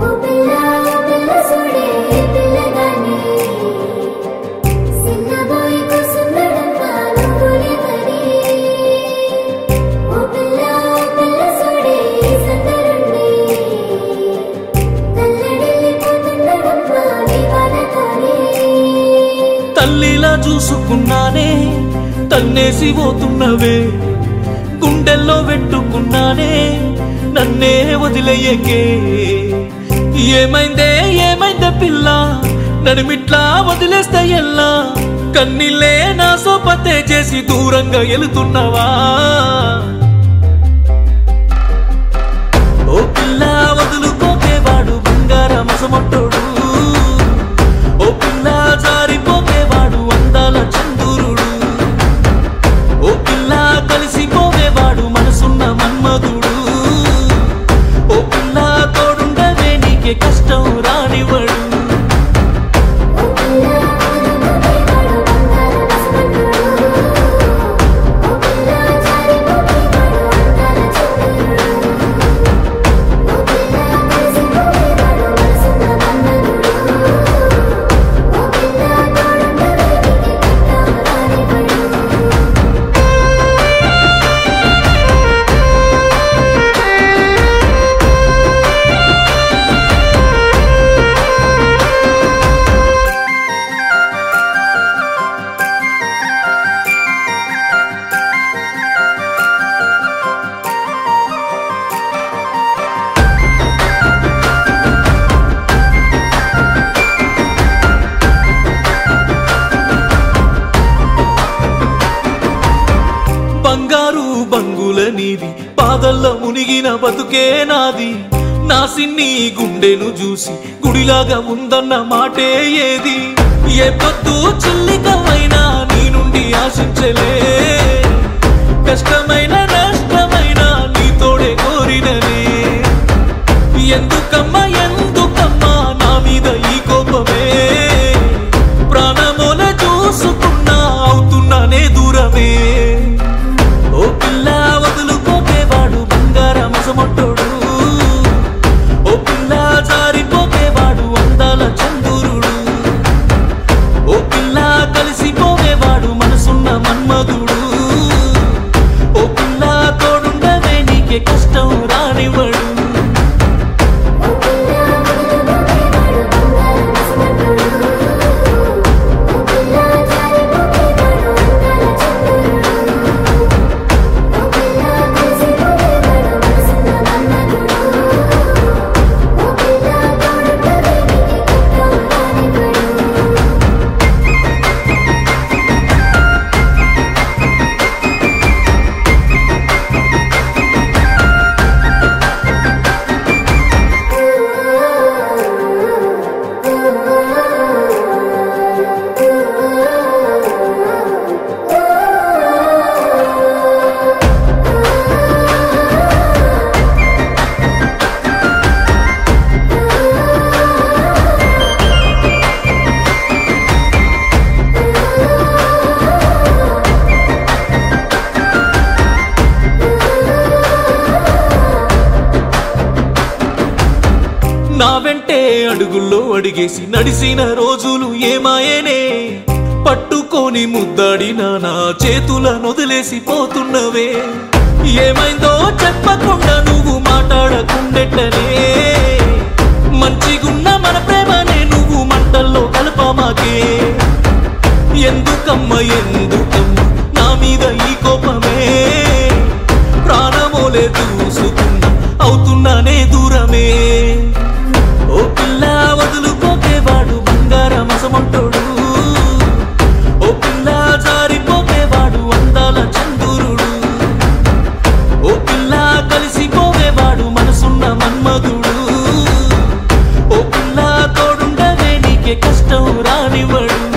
ఓ పిల్ల ఓ పిల్ల సోడే పిల్లగాని సిన్నబోయి కుసుందడమ్మ నువ్వులెవరి ఓ పిల్ల ఓ పిల్ల సోడే సందరుణ్ణి తల్లడిల్లిపోతున్నడమ్మ నీ వానతోనే తల్లిలా చూసుకున్నానే తన్నేసి పోతున్నవే గుండెల్లో పెట్టుకున్నానే నన్నే వదిలేయకే ఏమైందే ఏమైందే పిల్ల నడిమిట్లా వదిలేస్తే ఎల్లా కన్నీళ్ళే నా సోపతే చేసి దూరంగా వెళుతున్నవా ఓ పిల్ల వదులుకోకేవాడు బంగారం అసమొట్టోడు ఓ పిల్ల జారిపోకేవాడు అందాల చందూరుడు ఓ పిల్ల కలిసిపోవేవాడు మనసున్న మన్మధుడు ఓ పిల్ల తోడుండవే నీకే కష్టం రానివ్వడు ఓ పిల్ల ఆనమోగేవాడు బంగారం అసమంటుడు ఓ పిల్ల జారిపోగేవాడు అందాల చంద్రుడు ఓ పిల్ల కలిసిపోగేవాడు మనసున్న మన్మధుడు ఓ పిల్ల తోడుండవే నీకే కట్టం రానివ్వడు బంగారు బంగుల నీది పాదల్ల మునిగిన బతుకే నాది నా సిన్ని గుండెను చూసి గుడిలాగా ఉందన్న మాటే ఏది ఏ పొద్దు చిల్లికమైనా నీ నుండి ఆశించలే కష్టమైన నష్టమైన నీతోడే కోరిననే ఎందుకమ్మా ఎందుకమ్మా నా మీద ఈ కోపమే ప్రాణముల చూసుకున్నా అవుతున్నానే దూరమే ఓ పిల్ల వదులుకోకేవాడు బంగారం అసమొట్టోడు ఓ పిల్ల జారిపోకేవాడు అందాల చందూరుడు ఓ పిల్ల కలిసిపోవేవాడు మనసున్న మన్మధుడు ఓ పిల్ల తోడుండవే నీకే కష్టం రానివ్వడు ఓ పిల్ల ఆనమోగేవాడు బంగారం అసమంటుడు ఓ పిల్ల జారిపోగేవాడు అందాల చంద్రుడు ఓ పిల్ల కలిసిపోగేవాడు మనసున్న మన్మధుడు ఓ పిల్ల తోడుండవే నీకే కట్టం రానివ్వడు నా వెంటే అడుగుల్లో అడిగేసి నడిసిన రోజులు ఏమాయేనే పట్టుకొని ముద్దాడిన నా చేతుల నొదిలేసి పోతున్నవే ఏమైందో చెప్పకుండా నువ్వు మాట్లాడకుండెట్టనే మంచిగున్న మన ప్రేమనే నువ్వు మంటల్లో కలపమాకే ఎందుకమ్మ ఎందుకమ్మ నా మీద ఈ కోపమే ప్రాణమోలే దూసుకున్నా అవుతున్నానే దూరమే ఓ పిల్ల వదులుకోకేవాడు బంగారం అసమంటోడు ఓ పిల్ల జారిపోకేవాడు అందాల చందూరుడు ఓ పిల్ల కలిసిపోవేవాడు మనసున్న మన్మధుడు ఓ పిల్ల తోడుండవే నీకే కష్టం రానివ్వడు